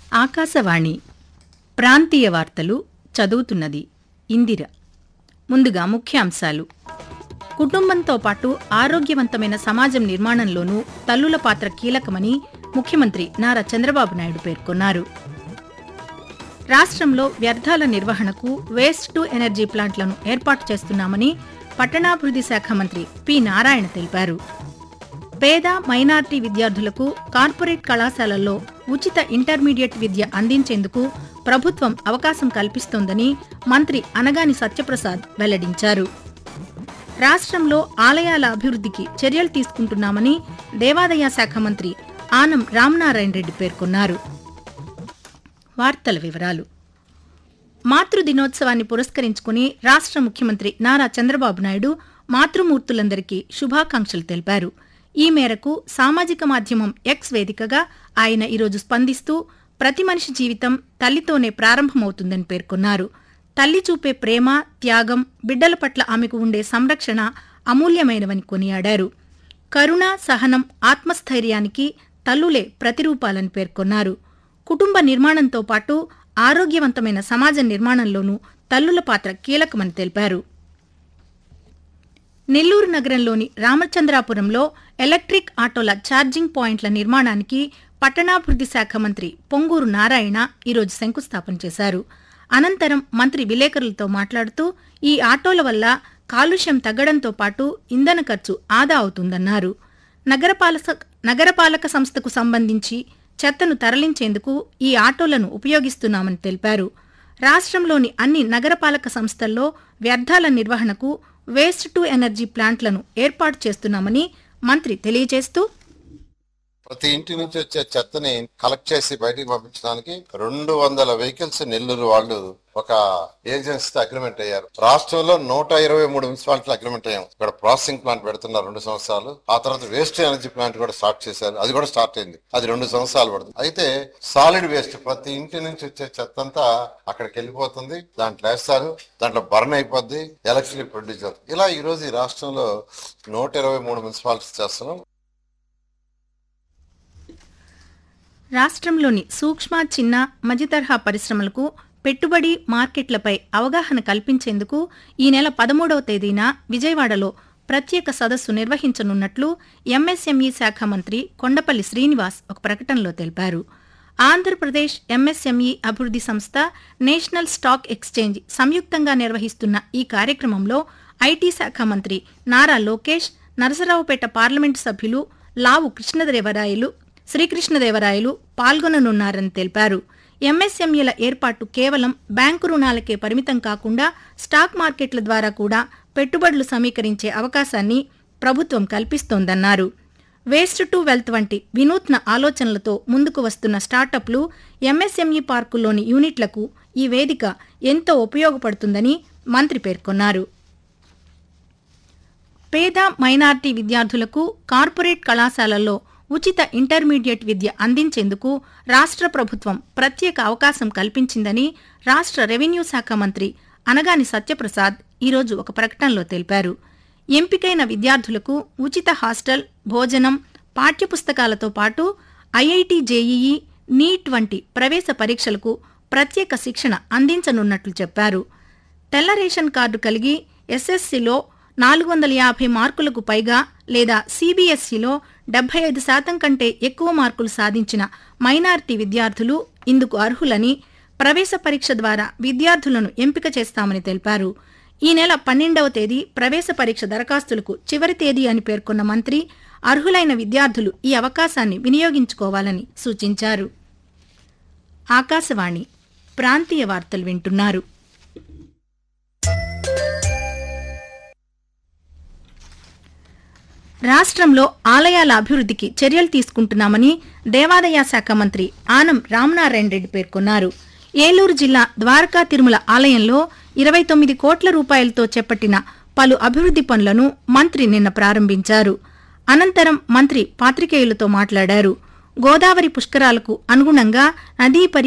ఆకాశవాణి ప్రాంతీయ వార్తలు చదువుతున్నది ఇందిర ముందుగా ముఖ్యాంశాలు కుటుంబంతో పాటు ఆరోగ్యవంతమైన సమాజం నిర్మాణంలోనూ తల్లుల పాత్ర కీలకమని ముఖ్యమంత్రి నారా చంద్రబాబు నాయుడు పేర్కొన్నారు రాష్ట్రంలో వ్యర్థాల నిర్వహణకు వేస్ట్ టు ఎనర్జీ ప్లాంట్లను ఏర్పాటు చేస్తున్నామని పట్టణాభివృద్ధి శాఖ మంత్రి పి నారాయణ తెలిపారు పేద మైనార్టీ విద్యార్థులకు కార్పొరేట్ కళాశాలల్లో ఉచిత ఇంటర్మీడియట్ విద్య అందించేందుకు ప్రభుత్వం అవకాశం కల్పిస్తోందని మంత్రి అనగాని సత్యప్రసాద్ వెల్లడించారు రాష్ట్రంలో ఆలయాల అభివృద్ధికి చర్యలు తీసుకుంటున్నామని దేవాదాయ శాఖ మంత్రి ఆనం రామనారాయణ రెడ్డి పేర్కొన్నారు వార్తల వివరాలు మాతృ దినోత్సవాన్ని పురస్కరించుకుని రాష్ట్ర ముఖ్యమంత్రి నారా చంద్రబాబు నాయుడు మాతృమూర్తులందరికీ శుభాకాంక్షలు తెలిపారు ఈ మేరకు సామాజిక మాధ్యమం ఎక్స్ వేదికగా ఆయన ఈరోజు స్పందిస్తూ ప్రతి మనిషి జీవితం తల్లితోనే ప్రారంభమవుతుందని పేర్కొన్నారు తల్లి చూపే ప్రేమ త్యాగం బిడ్డల పట్ల ఆమెకు ఉండే సంరక్షణ అమూల్యమైనవని కొనియాడారు కరుణ సహనం ఆత్మస్థైర్యానికి తల్లులే ప్రతిరూపాలని పేర్కొన్నారు కుటుంబ నిర్మాణంతో పాటు ఆరోగ్యవంతమైన సమాజ నిర్మాణంలోనూ తల్లుల పాత్ర కీలకమని తెలిపారు నెల్లూరు నగరంలోని రామచంద్రాపురంలో ఎలక్ట్రిక్ ఆటోల ఛార్జింగ్ పాయింట్ల నిర్మాణానికి పట్టణాభివృద్ధి శాఖ మంత్రి పొంగూరు నారాయణ ఈరోజు శంకుస్థాపన చేశారు అనంతరం మంత్రి విలేకరులతో మాట్లాడుతూ ఈ ఆటోల వల్ల కాలుష్యం తగ్గడంతో పాటు ఇంధన ఖర్చు ఆదా అవుతుందన్నారు నగరపాలక నగరపాలక సంస్థకు సంబంధించి చెత్తను తరలించేందుకు ఈ ఆటోలను ఉపయోగిస్తున్నామని తెలిపారు రాష్ట్రంలోని అన్ని నగరపాలక సంస్థల్లో వ్యర్థాల నిర్వహణకు వేస్ట్ టు ఎనర్జీ ప్లాంట్లను ఏర్పాటు చేస్తున్నామని మంత్రి తెలియజేస్తూ ప్రతి ఇంటి నుంచి వచ్చే చెత్తని కలెక్ట్ చేసి బయటికి పంపించడానికి రెండు వందల వెహికల్స్ నెల్లూరు వాళ్ళు ఒక ఏజెన్సీతో అగ్రిమెంట్ అయ్యారు రాష్ట్రంలో నూట ఇరవై మూడు మున్సిపాలిటీలు అగ్రిమెంట్ అయ్యాం ఇక్కడ ప్రాసెసింగ్ ప్లాంట్ పెడుతున్నారు రెండు సంవత్సరాలు ఆ తర్వాత వేస్ట్ ఎనర్జీ ప్లాంట్ కూడా స్టార్ట్ చేశారు అది కూడా స్టార్ట్ అయింది అది రెండు సంవత్సరాలు పడుతుంది అయితే సాలిడ్ వేస్ట్ ప్రతి ఇంటి నుంచి వచ్చే చెత్త అంతా అక్కడికి వెళ్ళిపోతుంది దాంట్లో వేస్తారు దాంట్లో బర్న్ అయిపోద్ది ఎలక్ట్రిసిటీ ప్రొడ్యూస్ అవుతుంది ఇలా ఈ రోజు ఈ రాష్ట్రంలో నూట ఇరవై మూడు మున్సిపాలిటీస్ చేస్తున్నాం రాష్ట్రంలోని సూక్ష్మ చిన్న మధ్యతరహా పరిశ్రమలకు పెట్టుబడి మార్కెట్లపై అవగాహన కల్పించేందుకు ఈ నెల పదమూడవ తేదీన విజయవాడలో ప్రత్యేక సదస్సు నిర్వహించనున్నట్లు ఎంఎస్ఎంఈ శాఖ మంత్రి కొండపల్లి శ్రీనివాస్ ఒక ప్రకటనలో తెలిపారు ఆంధ్రప్రదేశ్ ఎంఎస్ఎంఈ అభివృద్ధి సంస్థ నేషనల్ స్టాక్ ఎక్స్చేంజ్ సంయుక్తంగా నిర్వహిస్తున్న ఈ కార్యక్రమంలో ఐటీ శాఖ మంత్రి నారా లోకేష్ నరసరావుపేట పార్లమెంటు సభ్యులు లావు కృష్ణదేవరాయలు శ్రీకృష్ణదేవరాయలు పాల్గొననున్నారని తెలిపారు ఎంఎస్ఎంఈల ఏర్పాటు కేవలం బ్యాంకు రుణాలకే పరిమితం కాకుండా స్టాక్ మార్కెట్ల ద్వారా కూడా పెట్టుబడులు సమీకరించే అవకాశాన్ని ప్రభుత్వం కల్పిస్తోందన్నారు వేస్ట్ టు వెల్త్ వంటి వినూత్న ఆలోచనలతో ముందుకు వస్తున్న స్టార్టప్లు ఎంఎస్ఎంఈ పార్కుల్లోని యూనిట్లకు ఈ వేదిక ఎంతో ఉపయోగపడుతుందని మంత్రి పేర్కొన్నారు పేద మైనార్టీ విద్యార్థులకు కార్పొరేట్ కళాశాలల్లో ఉచిత ఇంటర్మీడియట్ విద్య అందించేందుకు రాష్ట్ర ప్రభుత్వం ప్రత్యేక అవకాశం కల్పించిందని రాష్ట్ర రెవెన్యూ శాఖ మంత్రి అనగాని సత్యప్రసాద్ ఈరోజు ఒక ప్రకటనలో తెలిపారు ఎంపికైన విద్యార్థులకు ఉచిత హాస్టల్ భోజనం పాఠ్యపుస్తకాలతో పాటు ఐఐటి జేఈఈ నీట్ వంటి ప్రవేశ పరీక్షలకు ప్రత్యేక శిక్షణ అందించనున్నట్లు చెప్పారు తెల్ల రేషన్ కార్డు కలిగి ఎస్ఎస్సిలో నాలుగు వందల యాభై మార్కులకు పైగా లేదా సిబిఎస్ఈలో డెబ్బై ఐదు శాతం కంటే ఎక్కువ మార్కులు సాధించిన మైనారిటీ విద్యార్థులు ఇందుకు అర్హులని ప్రవేశ పరీక్ష ద్వారా విద్యార్థులను ఎంపిక చేస్తామని తెలిపారు ఈ నెల పన్నెండవ తేదీ ప్రవేశ పరీక్ష దరఖాస్తులకు చివరి తేదీ అని పేర్కొన్న మంత్రి అర్హులైన విద్యార్థులు ఈ అవకాశాన్ని వినియోగించుకోవాలని సూచించారు ఆకాశవాణి ప్రాంతీయ వార్తలు వింటున్నారు రాష్ట్రంలో ఆలయాల అభివృద్ధికి చర్యలు తీసుకుంటున్నామని దేవాదాయ శాఖ మంత్రి ఆనం రామనారాయణ రెడ్డి పేర్కొన్నారు ఏలూరు జిల్లా ద్వారకా తిరుమల ఆలయంలో ఇరవై తొమ్మిది కోట్ల రూపాయలతో చేపట్టిన పలు అభివృద్ది పనులను మంత్రి నిన్న ప్రారంభించారు అనంతరం మంత్రి పాత్రికేయులతో మాట్లాడారు గోదావరి పుష్కరాలకు అనుగుణంగా నదీ పరి